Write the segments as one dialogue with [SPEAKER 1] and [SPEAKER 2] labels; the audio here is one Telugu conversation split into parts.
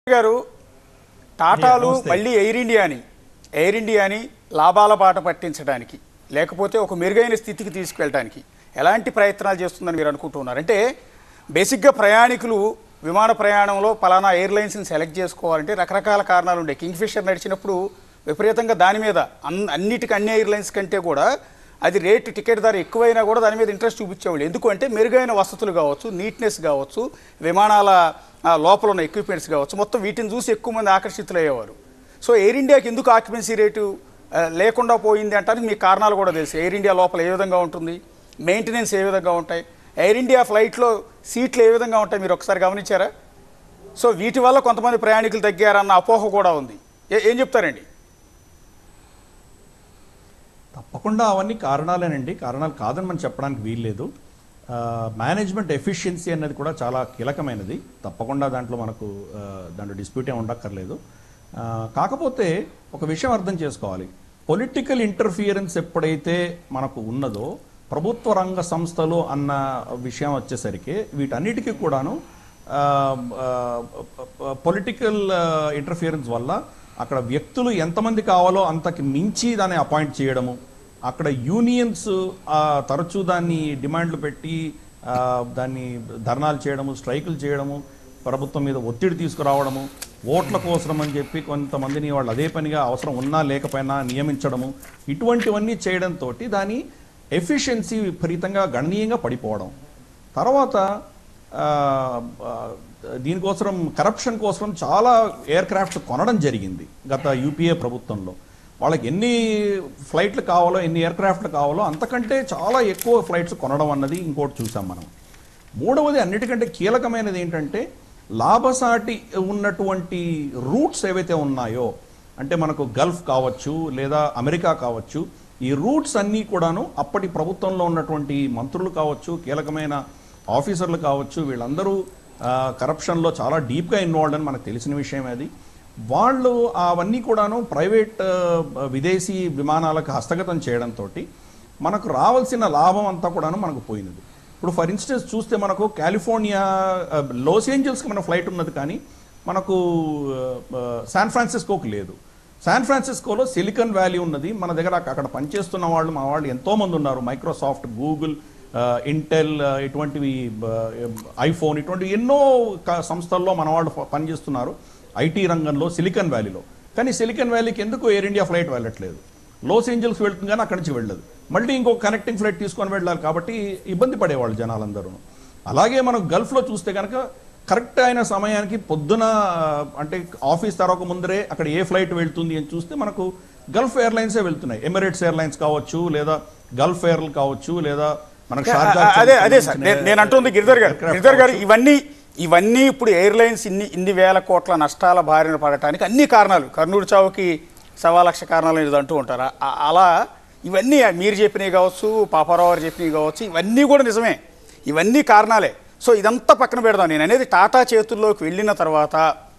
[SPEAKER 1] గారు టాటాలు
[SPEAKER 2] నమస్తే.
[SPEAKER 1] మళ్ళీ ఎయిర్ ఇండియాని ఎయిర్ ఇండియాని లాభాల బాట పట్టించడానికి లేకపోతే ఒక మెరుగైన స్థితికి తీసుకెళ్ళడానికి ఎలాంటి ప్రయత్నాలు చేస్తుందని మీరు అనుకుంటున్నారు అంటే బేసిక్గా ప్రయాణికులు విమాన ప్రయాణంలో పలానా ఎయిర్లైన్స్ని సెలెక్ట్ చేసుకోవాలంటే రకరకాల కారణాలు ఉండే కింగ్ ఫిషర్ నడిచినప్పుడు విపరీతంగా దాని మీద అన్ అన్నిటికీ అన్ని ఎయిర్లైన్స్ కంటే కూడా అది రేటు టికెట్ ధర ఎక్కువైనా కూడా దాని మీద ఇంట్రెస్ట్ చూపించేవాళ్ళు ఎందుకు అంటే మెరుగైన వసతులు కావచ్చు నీట్నెస్ కావచ్చు విమానాల ఆ, లోపల ఉన్న ఎక్విప్మెంట్స్ కావచ్చు మొత్తం వీటిని చూసి ఎక్కువ మంది ఆకర్షితులయ్యేవారు సో ఎయిర్ ఇండియాకి ఎందుకు ఆక్యుపెన్సీ రేటు ఆ, లేకుండా పోయింది అంటానికి మీకు కారణాలు కూడా తెలుసు ఎయిర్ ఇండియా లోపల ఏ విధంగా ఉంటుంది మెయింటెనెన్స్ ఏ విధంగా ఉంటాయి ఎయిర్ ఇండియా ఫ్లైట్లో సీట్లు ఏ విధంగా ఉంటాయి మీరు ఒకసారి గమనించారా సో వీటి వల్ల కొంతమంది ప్రయాణికులు తగ్గారన్న అపోహ కూడా ఉంది ఏ- ఏం చెప్తారండి
[SPEAKER 2] తప్పకుండా అవన్నీ కారణాలేనండి కారణాలు కాదని మనం చెప్పడానికి వీల్లేదు మేనేజ్మెంట్ ఎఫిషియన్సీ అనేది కూడా చాలా కీలకమైనది తప్పకుండా దాంట్లో మనకు ఆ, దాంట్లో డిస్ప్యూట్ ఏమి ఉండక్కర్లేదు ఆ, కాకపోతే ఒక విషయం అర్థం చేసుకోవాలి పొలిటికల్ ఇంటర్ఫియరెన్స్ ఎప్పుడైతే మనకు ఉన్నదో ప్రభుత్వ రంగ సంస్థలు అన్న విషయం వచ్చేసరికి వీటన్నిటికీ కూడాను పొలిటికల్ ఇంటర్ఫియరెన్స్ వల్ల అక్కడ వ్యక్తులు ఎంతమంది కావాలో అంతకి మించి దాన్ని అపాయింట్ చేయడము అక్కడ యూనియన్స్ తరచూ దాన్ని డిమాండ్లు పెట్టి ఆ, దాన్ని ధర్నాలు చేయడము స్ట్రైకులు చేయడము ప్రభుత్వం మీద ఒత్తిడి తీసుకురావడము ఓట్ల కోసం అని చెప్పి కొంతమందిని వాళ్ళు అదే పనిగా అవసరం ఉన్నా లేకపోయినా నియమించడము ఇటువంటివన్నీ చేయడంతో దాని ఎఫిషియన్సీ విపరీతంగా గణనీయంగా పడిపోవడం తర్వాత ఆ, ఆ, దీనికోసం కరప్షన్ కోసం చాలా ఎయిర్ క్రాఫ్ట్స్ కొనడం జరిగింది గత యూపీఏ ప్రభుత్వంలో వాళ్ళకి ఎన్ని ఫ్లైట్లు కావాలో ఎన్ని ఎయిర్ క్రాఫ్ట్లు కావాలో అంతకంటే చాలా ఎక్కువ ఫ్లైట్స్ కొనడం అన్నది ఇంకోటి చూసాం మనం మూడవది అన్నిటికంటే కీలకమైనది ఏంటంటే లాభసాటి ఉన్నటువంటి రూట్స్ ఏవైతే ఉన్నాయో అంటే మనకు గల్ఫ్ కావచ్చు లేదా అమెరికా కావచ్చు ఈ రూట్స్ అన్నీ కూడాను అప్పటి ప్రభుత్వంలో ఉన్నటువంటి మంత్రులు కావచ్చు కీలకమైన ఆఫీసర్లు కావచ్చు వీళ్ళందరూ ఆ, కరప్షన్లో చాలా డీప్గా ఇన్వాల్వ్ అని మనకు తెలిసిన విషయం అది వాళ్ళు అవన్నీ కూడాను ప్రైవేట్ ఆ, విదేశీ విమానాలకు హస్తగతం చేయడంతో మనకు రావాల్సిన లాభం అంతా కూడాను మనకు పోయినది ఇప్పుడు ఫర్ ఇన్స్టెన్స్ చూస్తే మనకు కాలిఫోర్నియా ఆ, లాస్ ఏంజల్స్కి మన ఫ్లైట్ ఉన్నది కానీ మనకు ఆ, ఆ, శాన్ ఫ్రాన్సిస్కోకి లేదు శాన్ ఫ్రాన్సిస్కోలో సిలికాన్ వ్యాలీ ఉన్నది మన దగ్గర అక్క- అక్కడ పనిచేస్తున్న వాళ్ళు మా వాళ్ళు ఎంతోమంది ఉన్నారు మైక్రోసాఫ్ట్ గూగుల్ ఆ, ఇంటెల్ ఆ, ఇటువంటివి ఆ, ఐఫోన్ ఇటువంటి ఎన్నో క- సంస్థల్లో మన వాళ్ళు ప- పనిచేస్తున్నారు ఐటీ రంగంలో సిలికాన్ వ్యాలీలో కానీ సిలికాన్ వ్యాలీకి ఎందుకు ఎయిర్ ఇండియా ఫ్లైట్ వెళ్ళట్లేదు లాస్ ఏంజల్స్ వెళ్తుంది కానీ అక్కడి నుంచి వెళ్ళదు మళ్ళీ ఇంకొక కనెక్టింగ్ ఫ్లైట్ తీసుకొని వెళ్ళాలి కాబట్టి ఇబ్బంది పడేవాళ్ళు జనాలందరూ అలాగే మనం గల్ఫ్లో చూస్తే కనుక కరెక్ట్ అయిన సమయానికి పొద్దున ఆ, అంటే ఆఫీస్ తెరవక ముందరే అక్కడ ఏ ఫ్లైట్ వెళ్తుంది అని చూస్తే మనకు గల్ఫ్ ఎయిర్లైన్సే వెళ్తున్నాయి ఎమిరేట్స్ ఎయిర్లైన్స్ కావచ్చు లేదా గల్ఫ్ ఎయిర్లు కావచ్చు లేదా మనకు షార్జా
[SPEAKER 1] అదే అదే సార్ నేను- నేను అంటుంది గిరిధర్ గారు
[SPEAKER 2] aircraft
[SPEAKER 1] గిరిధర్ గారు
[SPEAKER 2] కావచ్చు.
[SPEAKER 1] ఇవన్నీ ఇవన్నీ ఇప్పుడు ఎయిర్లైన్స్ ఇన్ని ఇన్ని వేల కోట్ల నష్టాల బారిన పడటానికి అన్ని కారణాలు కర్నూలు చావుకి సవా లక్ష కారణాలు అనేది అంటూ ఉంటారా ఆ- అలా ఇవన్నీ మీరు చెప్పినవి కావచ్చు పాపారావు గారు చెప్పినవి కావచ్చు ఇవన్నీ కూడా నిజమే ఇవన్నీ కారణాలే సో ఇదంతా పక్కన పెడదాం నేను అనేది టాటా చేతుల్లోకి వెళ్ళిన తర్వాత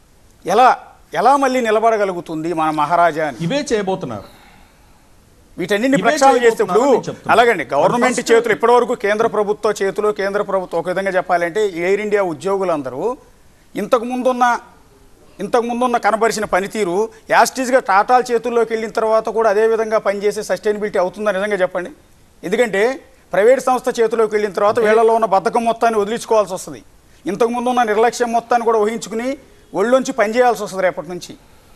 [SPEAKER 1] ఎలా ఎలా మళ్ళీ నిలబడగలుగుతుంది మన మహారాజా అని
[SPEAKER 2] ఇవే చేయబోతున్నారు
[SPEAKER 1] వీటన్నింటిని
[SPEAKER 2] ఇవే
[SPEAKER 1] ప్రక్షాళన చేస్తే ఇప్పుడు
[SPEAKER 2] చేయబోతున్నారని చెప్తున్నా.
[SPEAKER 1] అలాగండి గవర్నమెంట్
[SPEAKER 2] ఫస్ట్-
[SPEAKER 1] చేతులు ఇప్పటివరకు కేంద్ర ప్రభుత్వ చేతిలో కేంద్ర ప్రభుత్వం ఒక విధంగా చెప్పాలంటే ఎయిర్ ఇండియా ఉద్యోగులందరూ ఇంతకు ముందున్న ఇంతకు ముందున్న కనబరిచిన పనితీరు యాస్టీజ్గా టాటాల చేతుల్లోకి వెళ్ళిన తర్వాత కూడా అదే విధంగా పనిచేసే సస్టైనబిలిటీ అవుతుందని నిజంగా చెప్పండి ఎందుకంటే ప్రైవేట్ సంస్థ చేతిలోకి వెళ్ళిన తర్వాత వీళ్ళలో ఉన్న బద్ధకం మొత్తాన్ని వదిలించుకోవాల్సి వస్తుంది ఇంతకు ముందు ఉన్న నిర్లక్ష్యం మొత్తాన్ని కూడా వహించుకుని ఒళ్ళొంచి పనిచేయాల్సి వస్తుంది రేపటి నుంచి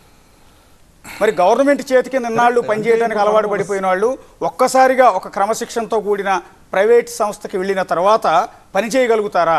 [SPEAKER 1] మరి గవర్నమెంట్ చేతికి నిన్నాళ్ళు పనిచేయడానికి అలవాటు పడిపోయిన వాళ్ళు ఒక్కసారిగా ఒక క్రమశిక్షణతో కూడిన ప్రైవేట్ సంస్థకి వెళ్ళిన తర్వాత పని చేయగలుగుతారా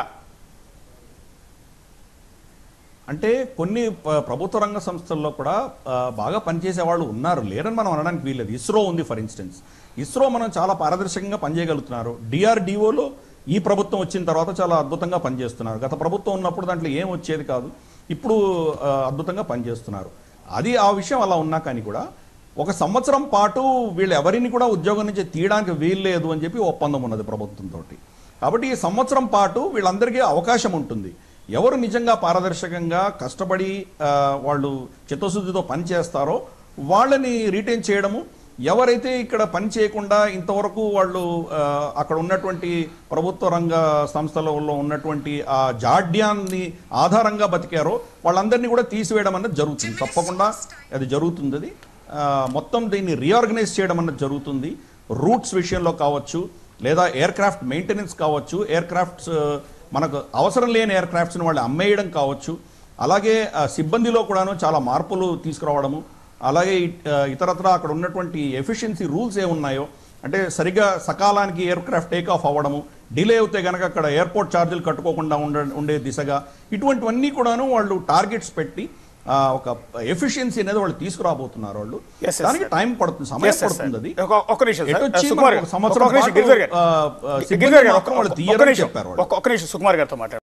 [SPEAKER 2] అంటే కొన్ని ప- ప్రభుత్వ రంగ సంస్థల్లో కూడా ఆ, బాగా పనిచేసే వాళ్ళు ఉన్నారు లేరని మనం అనడానికి వీల్లేదు ఇస్రో ఉంది ఫర్ ఇన్స్టెన్స్ ఇస్రో మనం చాలా పారదర్శకంగా పనిచేయగలుగుతున్నారు డిఆర్డిఓలో ఈ ప్రభుత్వం వచ్చిన తర్వాత చాలా అద్భుతంగా పనిచేస్తున్నారు గత ప్రభుత్వం ఉన్నప్పుడు దాంట్లో ఏం వచ్చేది కాదు ఇప్పుడు ఆ, అద్భుతంగా పనిచేస్తున్నారు అది ఆ విషయం అలా ఉన్నా కానీ కూడా ఒక సంవత్సరం పాటు వీళ్ళు ఎవరిని కూడా ఉద్యోగం నుంచి తీయడానికి వీల్లేదు అని చెప్పి ఒప్పందం ఉన్నది ప్రభుత్వంతో కాబట్టి ఈ సంవత్సరం పాటు వీళ్ళందరికీ అవకాశం ఉంటుంది ఎవరు నిజంగా పారదర్శకంగా కష్టపడి ఆ, వాళ్ళు చిత్తశుద్ధితో పనిచేస్తారో వాళ్ళని రీటైన్ చేయడము ఎవరైతే ఇక్కడ పని చేయకుండా ఇంతవరకు వాళ్ళు ఆ, అక్కడ ఉన్నటువంటి ప్రభుత్వ రంగ సంస్థలలో ఉన్నటువంటి ఆ జాడ్యాన్ని ఆధారంగా బతికారో వాళ్ళందరినీ కూడా తీసివేయడం అన్నది జరుగుతుంది తప్పకుండా అది జరుగుతుంది అది ఆ, మొత్తం దీన్ని రీఆర్గనైజ్ చేయడం అన్నది జరుగుతుంది రూట్స్ విషయంలో కావచ్చు లేదా ఎయిర్ క్రాఫ్ట్ మెయింటెనెన్స్ కావచ్చు ఎయిర్ క్రాఫ్ట్స్ మనకు అవసరం లేని ఎయిర్ క్రాఫ్ట్స్ని వాళ్ళు అమ్మేయడం కావచ్చు అలాగే ఆ, సిబ్బందిలో కూడాను చాలా మార్పులు తీసుకురావడము అలాగే ఇ- ఆ, ఇతరత్ర అక్కడ ఉన్నటువంటి ఎఫిషియన్సీ రూల్స్ ఏమున్నాయో అంటే సరిగా సకాలానికి ఎయిర్ క్రాఫ్ట్ టేక్ ఆఫ్ అవ్వడము డిలే అవుతే కనుక అక్కడ ఎయిర్పోర్ట్ ఛార్జీలు కట్టుకోకుండా ఉండ ఉండే దిశగా ఇటువంటివన్నీ కూడాను వాళ్ళు టార్గెట్స్ పెట్టి ఆ, ఒక ఎఫిషియన్సీ అనేది వాళ్ళు తీసుకురాబోతున్నారు వాళ్ళు
[SPEAKER 1] Yes, yes,
[SPEAKER 2] దానికి
[SPEAKER 1] sir.
[SPEAKER 2] టైం పడుతుంది
[SPEAKER 1] Yes,
[SPEAKER 2] సమయం
[SPEAKER 1] sir, sir.
[SPEAKER 2] పడుతుంది అది
[SPEAKER 1] ఒక- ఒక్క నిమిషం సార్.
[SPEAKER 2] ఎటొచ్చి
[SPEAKER 1] సుకుమార్
[SPEAKER 2] మనకు
[SPEAKER 1] గారు,
[SPEAKER 2] ఒక సంవత్సరం
[SPEAKER 1] ఒక్క నిమిషం,
[SPEAKER 2] పాటు,
[SPEAKER 1] గిరిధర్ గారు.
[SPEAKER 2] ఆ, ఆ,
[SPEAKER 1] గిరిధర్
[SPEAKER 2] సిబ్బంది
[SPEAKER 1] గారు,
[SPEAKER 2] మాత్రం
[SPEAKER 1] ఒక్క-
[SPEAKER 2] వాళ్ళు
[SPEAKER 1] ఒక్క
[SPEAKER 2] తీయరని
[SPEAKER 1] నిమిషం,
[SPEAKER 2] చెప్పారు వాళ్ళు.
[SPEAKER 1] ఒక్క- ఒక్క నిమిషం సుకుమార్ గారితో మాట్లాడు